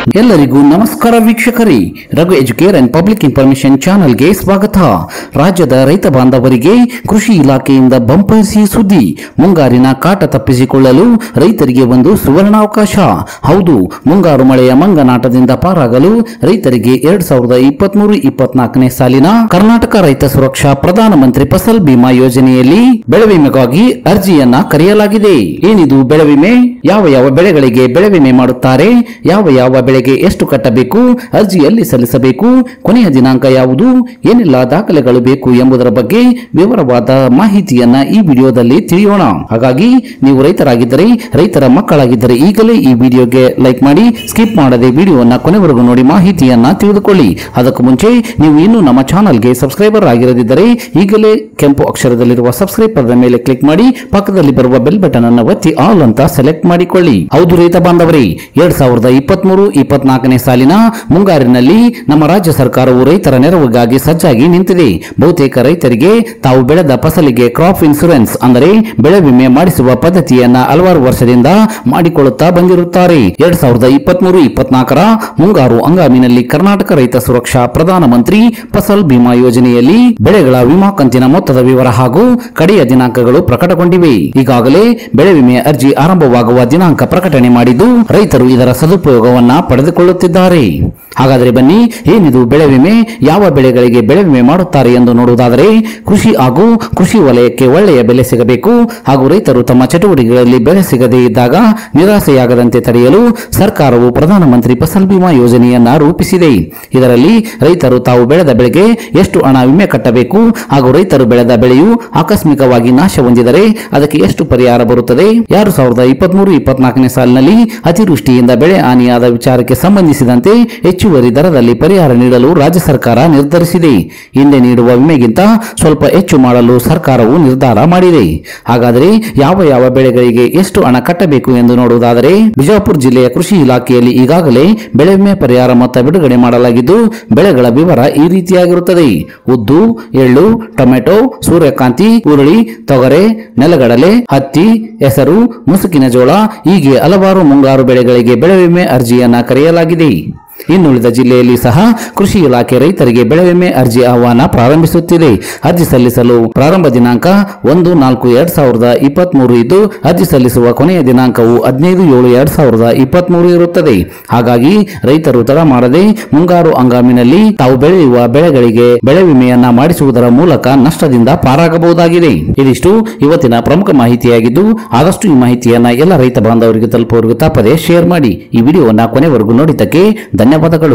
ಎಲ್ಲರಿಗೂ ನಮಸ್ಕಾರ ವೀಕ್ಷಕರೇ Raghu educare and public information ಚಾನೆಲ್ಗೆ ಸ್ವಾಗತ ರಾಜ್ಯದ ರೈತ ಬಾಂಧವರಿಗೆ ಕೃಷಿ ಇಲಾಖೆಯಿಂದ ಬಂಪರಿಸಿ ಸುದ್ದಿ ಮುಂಗಾರಿನ ಕಾಟ ತಪ್ಪಿಸಿಕೊಳ್ಳಲು ರೈತರಿಗೆ ಒಂದು ಸುವರ್ಣಾವಕಾಶ ಹೌದು ಮುಂಗಾರು ಮಳೆಯ ಮಂಗನಾಟದಿಂದ ಪಾರಾಗಲು ರೈತರಿಗೆ ಎರಡ್ ಸಾವಿರದ ಇಪ್ಪತ್ಮೂರು ಇಪ್ಪತ್ನಾಲ್ಕನೇ ಸಾಲಿನ ಕರ್ನಾಟಕ ರೈತ ಸುರಕ್ಷಾ ಪ್ರಧಾನಮಂತ್ರಿ ಫಸಲ್ ಬಿಮಾ ಯೋಜನೆಯಲ್ಲಿ ಬೆಳೆ ವಿಮೆಗಾಗಿ ಅರ್ಜಿಯನ್ನ ಕರೆಯಲಾಗಿದೆ ಏನಿದು ಬೆಳೆ ವಿಮೆ ಯಾವ ಯಾವ ಬೆಳೆಗಳಿಗೆ ಬೆಳೆ ವಿಮೆ ಮಾಡುತ್ತಾರೆ ಯಾವ ಯಾವ ಬೆಳೆಗೆ ಎಷ್ಟು ಕಟ್ಟಬೇಕು ಅರ್ಜಿಯಲ್ಲಿ ಸಲ್ಲಿಸಬೇಕು ಕೊನೆಯ ದಿನಾಂಕ ಯಾವುದು ಏನೆಲ್ಲ ದಾಖಲೆಗಳು ಬೇಕು ಎಂಬುದರ ಬಗ್ಗೆ ವಿವರವಾದ ಮಾಹಿತಿಯನ್ನ ಈ ವಿಡಿಯೋದಲ್ಲಿ ತಿಳಿಯೋಣ ಹಾಗಾಗಿ ನೀವು ರೈತರಾಗಿದ್ದರೆ ರೈತರ ಮಕ್ಕಳಾಗಿದ್ದರೆ ಈಗಲೇ ಈ ವಿಡಿಯೋಗೆ ಲೈಕ್ ಮಾಡಿ ಸ್ಕಿಪ್ ಮಾಡದೆ ವಿಡಿಯೋವನ್ನ ಕೊನೆವರೆಗೂ ನೋಡಿ ಮಾಹಿತಿಯನ್ನ ತಿಳಿದುಕೊಳ್ಳಿ ಅದಕ್ಕೂ ಮುಂಚೆ ನೀವು ಇನ್ನೂ ನಮ್ಮ ಚಾನಲ್ಗೆ ಸಬ್ಸ್ಕ್ರೈಬರ್ ಆಗಿರದಿದ್ದರೆ ಈಗಲೇ ಕೆಂಪು ಅಕ್ಷರದಲ್ಲಿರುವ ಸಬ್ಸ್ಕ್ರೈಬ್ ಪದದ ಮೇಲೆ ಕ್ಲಿಕ್ ಮಾಡಿ ಪಕ್ಕದಲ್ಲಿ ಬರುವ ಬೆಲ್ ಬಟನ್ ಅನ್ನು ಒತ್ತಿ ಆಲ್ ಅಂತ ಸೆಲೆಕ್ಟ್ ಮಾಡಿಕೊಳ್ಳಿ ಹೌದು ರೈತ ಬಾಂಧವರೇ ಎರಡ್ ಸಾವಿರದ ಇಪ್ಪತ್ಮೂರು ಇಪ್ಪತ್ನಾಲ್ಕನೇ ಸಾಲಿನ ಮುಂಗಾರಿನಲ್ಲಿ ನಮ್ಮ ರಾಜ್ಯ ಸರ್ಕಾರವು ರೈತರ ನೆರವಿಗಾಗಿ ಸಜ್ಜಾಗಿ ನಿಂತಿದೆ ಬಹುತೇಕ ರೈತರಿಗೆ ತಾವು ಬೆಳೆದ ಫಸಲಿಗೆ ಕ್ರಾಪ್ ಇನ್ಸೂರೆನ್ಸ್ ಅಂದರೆ ಬೆಳೆ ವಿಮೆ ಮಾಡಿಸುವ ಪದ್ಧತಿಯನ್ನ ಹಲವಾರು ವರ್ಷದಿಂದ ಮಾಡಿಕೊಳ್ಳುತ್ತಾ ಬಂದಿರುತ್ತಾರೆ ಎರಡ್ ಸಾವಿರದ ಇಪ್ಪತ್ಮೂರು ಇಪ್ಪತ್ನಾಲ್ಕರ ಮುಂಗಾರು ಹಂಗಾಮಿನಲ್ಲಿ ಕರ್ನಾಟಕ ರೈತ ಸುರಕ್ಷಾ ಪ್ರಧಾನಮಂತ್ರಿ ಫಸಲ್ ಬಿಮಾ ಯೋಜನೆಯಲ್ಲಿ ಬೆಳೆಗಳ ವಿಮಾ ಕಂತಿನ ಮೊತ್ತದ ವಿವರ ಹಾಗೂ ಕಡೆಯ ದಿನಾಂಕಗಳು ಪ್ರಕಟಗೊಂಡಿವೆ ಈಗಾಗಲೇ ಬೆಳೆ ವಿಮೆ ಅರ್ಜಿ ಆರಂಭವಾಗುವ ದಿನಾಂಕ ಪ್ರಕಟಣೆ ಮಾಡಿದ್ದು ರೈತರು ಇದರ ಸದುಪಯೋಗವನ್ನ ಪಡೆದುಕೊಳ್ಳುತ್ತಿದ್ದಾರೆ ಹಾಗಾದರೆ ಬನ್ನಿ ಏನಿದು ಬೆಳೆ ವಿಮೆ ಯಾವ ಬೆಳೆಗಳಿಗೆ ಬೆಳೆ ವಿಮೆ ಮಾಡುತ್ತಾರೆ ಎಂದು ನೋಡುವುದಾದರೆ ಕೃಷಿ ಹಾಗೂ ಕೃಷಿ ವಲಯಕ್ಕೆ ಒಳ್ಳೆಯ ಬೆಲೆ ಸಿಗಬೇಕು ಹಾಗೂ ರೈತರು ತಮ್ಮ ಚಟುವಟಿಕೆಗಳಲ್ಲಿ ಬೆಲೆ ಸಿಗದೇ ಇದ್ದಾಗ ನಿರಾಸೆಯಾಗದಂತೆ ತಡೆಯಲು ಸರ್ಕಾರವು ಪ್ರಧಾನಮಂತ್ರಿ ಫಸಲ್ ಬಿಮಾ ಯೋಜನೆಯನ್ನ ರೂಪಿಸಿದೆ ಇದರಲ್ಲಿ ರೈತರು ತಾವು ಬೆಳೆದ ಬೆಳೆಗೆ ಎಷ್ಟು ಹಣ ವಿಮೆ ಕಟ್ಟಬೇಕು ಹಾಗೂ ರೈತರು ಬೆಳೆದ ಬೆಳೆಯು ಆಕಸ್ಮಿಕವಾಗಿ ನಾಶ ಹೊಂದಿದರೆ ಅದಕ್ಕೆ ಎಷ್ಟು ಪರಿಹಾರ ಬರುತ್ತದೆ ಎರಡು ಸಾವಿರದ ಇಪ್ಪತ್ಮೂರು ಇಪ್ಪತ್ನಾಲ್ಕನೇ ಸಾಲಿನಲ್ಲಿ ಅತಿವೃಷ್ಟಿಯಿಂದ ಬೆಳೆ ಹಾನಿಯಾದ ವಿಚಾರಕ್ಕೆ ಸಂಬಂಧಿಸಿದಂತೆ ಹೆಚ್ಚುವರಿ ದರದಲ್ಲಿ ಪರಿಹಾರ ನೀಡಲು ರಾಜ್ಯ ಸರ್ಕಾರ ನಿರ್ಧರಿಸಿದೆ ಹಿಂದೆ ನೀಡುವ ವಿಮೆಗಿಂತ ಸ್ವಲ್ಪ ಹೆಚ್ಚು ಮಾಡಲು ಸರ್ಕಾರವು ನಿರ್ಧಾರ ಮಾಡಿದೆ ಹಾಗಾದರೆ ಯಾವ ಯಾವ ಬೆಳೆಗಳಿಗೆ ಎಷ್ಟು ಹಣ ಕಟ್ಟಬೇಕು ಎಂದು ನೋಡುವುದಾದರೆ ಬಿಜಾಪುರ ಜಿಲ್ಲೆಯ ಕೃಷಿ ಇಲಾಖೆಯಲ್ಲಿ ಈಗಾಗಲೇ ಬೆಳೆ ವಿಮೆ ಪರಿಹಾರ ಮೊತ್ತ ಬಿಡುಗಡೆ ಮಾಡಲಾಗಿದ್ದು ಬೆಳೆಗಳ ವಿವರ ಈ ರೀತಿಯಾಗಿರುತ್ತದೆ ಉದ್ದು ಎಳ್ಳು ಟೊಮೆಟೊ ಸೂರ್ಯಕಾಂತಿ ಹುರುಳಿ ತೊಗರೆ ನೆಲಗಡಲೆ ಹತ್ತಿ ಹೆಸರು ಮುಸುಕಿನ ಜೋಳ ಹೀಗೆ ಹಲವಾರು ಮುಂಗಾರು ಬೆಳೆಗಳಿಗೆ ಬೆಳೆ ವಿಮೆ ಅರ್ಜಿಯನ್ನ ಕರೆಯಲಾಗಿದೆ ಇನ್ನುಳಿದ ಜಿಲ್ಲೆಯಲ್ಲಿ ಸಹ ಕೃಷಿ ಇಲಾಖೆ ರೈತರಿಗೆ ಬೆಳೆ ವಿಮೆ ಅರ್ಜಿ ಆಹ್ವಾನ ಪ್ರಾರಂಭಿಸುತ್ತಿದೆ ಅರ್ಜಿ ಸಲ್ಲಿಸಲು ಪ್ರಾರಂಭ ದಿನಾಂಕ ಒಂದು ನಾಲ್ಕು ಎರಡ್ ಸಾವಿರದ ಇಪ್ಪತ್ಮೂರು ಇದ್ದು ಅರ್ಜಿ ಸಲ್ಲಿಸುವ ಕೊನೆಯ ದಿನಾಂಕವು ಹದಿನೈದು ಏಳು ಎರಡ್ ಸಾವಿರದ ಇಪ್ಪತ್ಮೂರು ಇರುತ್ತದೆ ಹಾಗಾಗಿ ರೈತರು ತಡ ಮಾಡದೆ ಮುಂಗಾರು ಹಂಗಾಮಿನಲ್ಲಿ ತಾವು ಬೆಳೆಯುವ ಬೆಳೆಗಳಿಗೆ ಬೆಳೆ ವಿಮೆಯನ್ನ ಮಾಡಿಸುವುದರ ಮೂಲಕ ನಷ್ಟದಿಂದ ಪಾರಾಗಬಹುದಾಗಿದೆ ಇದಿಷ್ಟು ಇವತ್ತಿನ ಪ್ರಮುಖ ಮಾಹಿತಿಯಾಗಿದ್ದು ಆದಷ್ಟು ಈ ಮಾಹಿತಿಯನ್ನ ಎಲ್ಲ ರೈತ ಬಾಂಧವರಿಗೆ ತಲುಪುವವರೆಗೂ ತಪ್ಪದೆ ಶೇರ್ ಮಾಡಿ ಈ ವಿಡಿಯೋವನ್ನ ಕೊನೆವರೆಗೂ ನೋಡಿದ್ದಕ್ಕೆ ಧನ್ಯವಾದಗಳು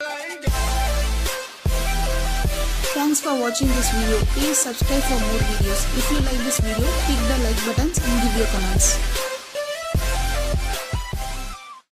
Thanks for watching this video. Please subscribe for more videos. If you like this video, click the like buttons and give your comments.